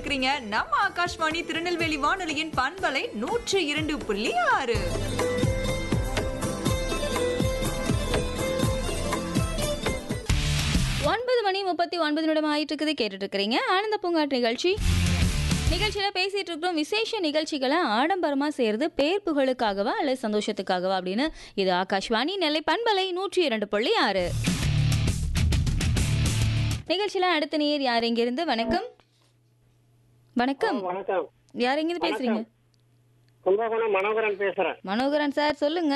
இருக்கிறீங்க நம்ம ஆகாஷ்வாணி திருநெல்வேலி வானொலியின் பண்பலை நூற்று இரண்டு புள்ளி ஆறு ஒன்பது மணி முப்பத்தி ஒன்பது நிமிடம் ஆயிட்டு இருக்குது கேட்டுட்டு இருக்கிறீங்க ஆனந்த பூங்காட் நிகழ்ச்சி நிகழ்ச்சியில் பேசிட்டு இருக்கிறோம் விசேஷ நிகழ்ச்சிகளை ஆடம்பரமா செய்யறது பேர் புகழுக்காகவா அல்லது சந்தோஷத்துக்காகவா அப்படின்னு இது ஆகாஷ்வாணி நெல்லை பண்பலை நூற்றி இரண்டு புள்ளி ஆறு நிகழ்ச்சியில அடுத்த நேர் யார் இங்கிருந்து வணக்கம் வணக்கம் வணக்கம் யார் எங்கிருந்து பேசுறீங்க கும்பகோணம் மனோகரன் பேசுறேன் மனோகரன் சார் சொல்லுங்க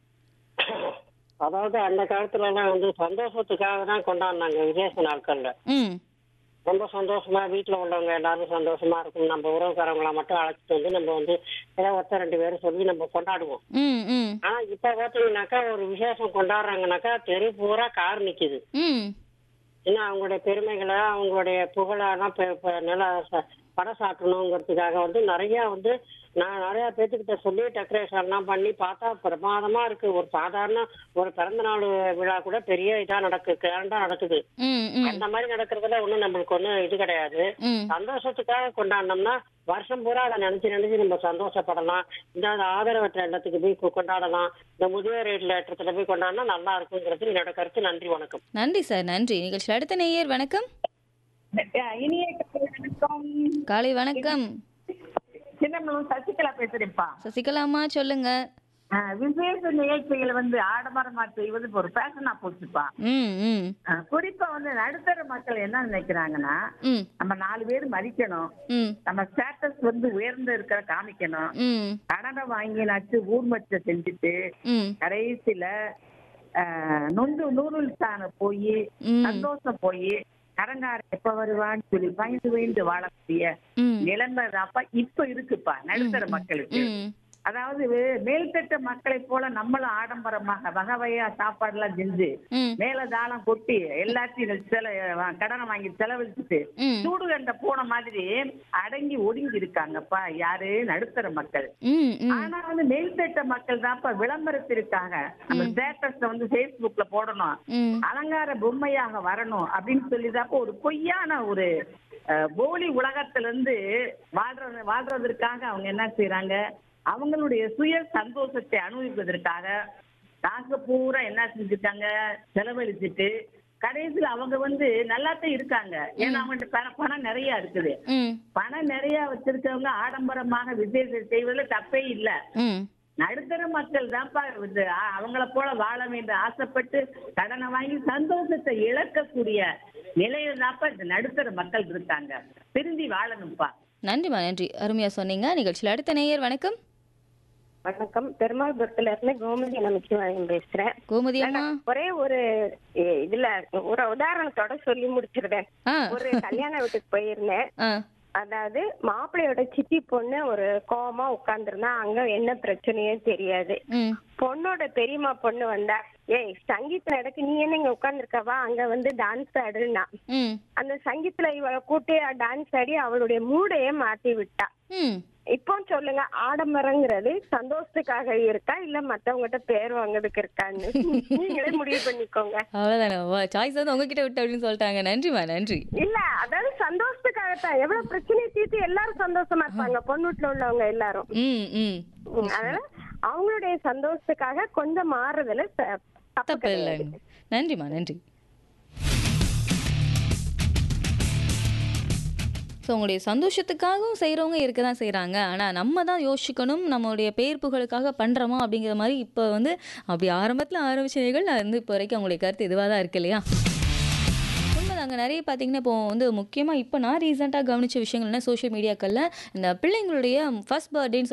அதாவது அந்த காலத்துல எல்லாம் வந்து சந்தோஷத்துக்காக தான் கொண்டாடினாங்க விசேஷ நாட்கள்ல ம் ரொம்ப சந்தோஷமா வீட்டுல உள்ளவங்க எல்லாரும் சந்தோஷமா இருக்கும் நம்ம உறவுக்காரங்களை மட்டும் அழைச்சிட்டு வந்து நம்ம வந்து ஏதோ ஒருத்தர் ரெண்டு பேரும் சொல்லி நம்ம கொண்டாடுவோம் ம் ம் ஆனா இப்ப பாத்தீங்கன்னாக்கா ஒரு விசேஷம் கொண்டாடுறாங்கனாக்கா தெரு பூரா கார் நிக்குது ம் ஏன்னா அவங்களுடைய பெருமைகளை அவங்களுடைய புகழெல்லாம் பெ- பெ- நல்லா ச- பறைசாற்றணுங்கிறதுக்காக வந்து நிறைய வந்து நான் நிறைய பேத்துக்கிட்ட சொல்லி டெக்கரேஷன் எல்லாம் பண்ணி பார்த்தா பிரமாதமா இருக்கு ஒரு சாதாரண ஒரு பிறந்த நாள் விழா கூட பெரிய இதா நடக்கு கிராண்டா நடக்குது ம் ம் அந்த மாதிரி நடக்கிறதுல ஒண்ணும் நம்மளுக்கு ஒண்ணும் இது கிடையாது ம் சந்தோஷத்துக்காக கொண்டாடினோம்னா வருஷம் பூரா அதை நினைச்சு நினைச்சு நம்ம சந்தோஷப்படலாம் இந்த ஆதரவற்ற இல்லத்துக்கு போய் கொ- கொண்டாடலாம் இந்த முதியோர் இல்லத்துல போய் கொண்டாடினா நல்லா இருக்குங்கிறது என்னோட கருத்து நன்றி வணக்கம் நன்றி சார் நன்றி நிகழ்ச்சியில் அடுத்த நேயர் வணக்கம் இனிய காலை வணக்கம் காலை வணக்கம் சின்னமலம் சசிகலா பேசுறேன்ப்பா சசிகலாமா சொல்லுங்க ஆஹ் விசேஷ நிகழ்ச்சிகளை வந்து ஆடம்பரமா செய்வது இப்ப ஒரு ஃபேஷனா போச்சுப்பா ம் ம் ஆஹ் குறிப்பா வந்து நடுத்தர மக்கள் என்ன நினைக்கிறாங்கன்னா ம் நம்ம நாலு பேர் மதிக்கணும் ம் நம்ம ஸ்டேட்டஸ் வந்து உயர்ந்து இருக்கிற காமிக்கணும் ம் கடனை வாங்கினாச்சு ஊர்மச்ச செஞ்சுட்டு ம் கடைசியில ஆஹ் நொந்து நூறுல் தான போய் ம். சந்தோஷம் போய் கடங்கார எப்ப வருவான்னு சொல்லி பயந்து பயந்து வாழக்கூடிய ம் நிலைமை தான்ப்பா இப்ப இருக்குப்பா நடுத்தர மக்களுக்கு ம் அதாவது மேல்தட்ட மக்களை போல நம்மளும் ஆடம்பரமாக வகை வகையா சாப்பாடு எல்லாம் செஞ்சு ம் மேல தாளம் கொட்டி எல்லாத்தையும் செல கடனை வாங்கி செலவழிச்சுட்டு ம் சூடு கண்ட போன மாதிரி அடங்கி ஒடுங்கி இருக்காங்கப்பா யாரு நடுத்தர மக்கள் ம் ம் ஆனா வந்து மேல்தட்ட மக்கள் தான்ப்பா விளம்பரத்திற்காக நம்ம ஸ்டேட்டஸ்ல வந்து Facebookல போடணும் ம் அலங்கார பொம்மையாக வரணும் அப்படின்னு சொல்லிதாப்ப ஒரு பொய்யான ஒரு அஹ், போலி உலகத்துல இருந்து வாழ்றது வாழ்றதற்காக அவங்க என்ன செய்யறாங்க அவங்களுடைய சுய சந்தோஷத்தை அனுபவிப்பதற்காக காசு பூரா என்ன செஞ்சுட்டாங்க செலவழிச்சிட்டு கடைசியில் அவங்க வந்து நல்லாத்தான் இருக்காங்க ஏன்னா அவங்கள்ட்ட பண- பணம் நிறைய இருக்குது ம் பணம் நிறைய வச்சிருக்கவங்க ஆடம்பரமாக விசேஷம் செய்வதில் தப்பே இல்லை ம் நடுத்தர மக்கள் தான்ப்பா இது அ- அவங்கள போல வாழ வேண்டும் ஆசைப்பட்டு கடனை வாங்கி சந்தோஷத்தை இழக்கக்கூடிய நிலையில தான்ப்பா இந்த நடுத்தர மக்கள் இருக்காங்க திருந்தி வாழணும்ப்பா நன்றிம்மா நன்றி அருமையா சொன்னீங்க நிகழ்ச்சியில் அடுத்த நேயர் வணக்கம் வணக்கம் பெருமாள்புரத்துல இருந்து கோமதி நமச்சிவாயம் பேசுறேன் கோமதி அம்மா ஒரே ஒரு எ, இதுல ஒரு உதாரணத்தோட சொல்லி முடிச்சிருந்தேன் ஆ ஒரு கல்யாண வீட்டுக்கு போயிருந்தேன் ஆ அதாவது மாப்பிள்ளையோட சித்தி பொண்ணு ஒரு கோவமா உட்கார்ந்துருந்தா அங்க என்ன பிரச்சனையே தெரியாது ம் பொண்ணோட பெரியம்மா பொண்ணு வந்தா ஏய் சங்கீத் நடக்கு நீ என்ன இங்க உட்கார்ந்துருக்கவா அங்க வந்து டான்ஸ் ஆடுனா ம் அந்த சங்கீத்துல இவளை கூட்டி டான்ஸ் ஆடி அவளுடைய மூடையே மாத்தி விட்டா ம் இப்போ சொல்லுங்க ஆடம்பரங்கிறது சந்தோஷத்துக்காக இருக்கா இல்ல மத்தவங்ககிட்ட பேர் வாங்குறதுக்கு இருக்கான்னு நீங்களே முடிவு பண்ணிக்கோங்க அவ்வளோதானே சாய்ஸ் வந்து உங்ககிட்ட விட்டு அப்படின்னு சொல்லிட்டாங்க நன்றிம்மா நன்றி இல்ல அதாவது சந்தோஷத்துக்காகத்தான் எவ்வளவு பிரச்சனையை தீர்த்து எல்லாரும் சந்தோஷமா இருப்பாங்க பொண்ணு வீட்டுல உள்ளவங்க எல்லாரும் ம் ம் உம், அதனால அவங்களுடைய சந்தோஷத்துக்காக கொஞ்சம் மாறுறதுல த- தப்பு தப்பு இல்லை கிடையாது நன்றிம்மா நன்றி ஸோ உங்களுடைய சந்தோஷத்துக்காகவும் செய்கிறவங்க இருக்க தான் செய்கிறாங்க ஆனால் நம்ம தான் யோசிக்கணும் நம்மளுடைய பேர் புகழுக்காக பண்ணுறோமா அப்படிங்கிற மாதிரி இப்போ வந்து அப்படி ஆரம்பத்தில் ஆரம்பிச்ச நிகழ் வந்து இப்போ வரைக்கும் அவங்களுடைய கருத்து இதுவாக தான் இருக்கு இல்லையா உண்மைதாங்க நிறைய பார்த்தீங்கன்னா இப்போ வந்து முக்கியமாக இப்போ நான் ரீசெண்டாக கவனிச்ச விஷயங்கள் என்ன சோஷியல் மீடியாக்களில் இந்த பிள்ளைங்களுடைய ஃபர்ஸ்ட் பர்த்டேன்னு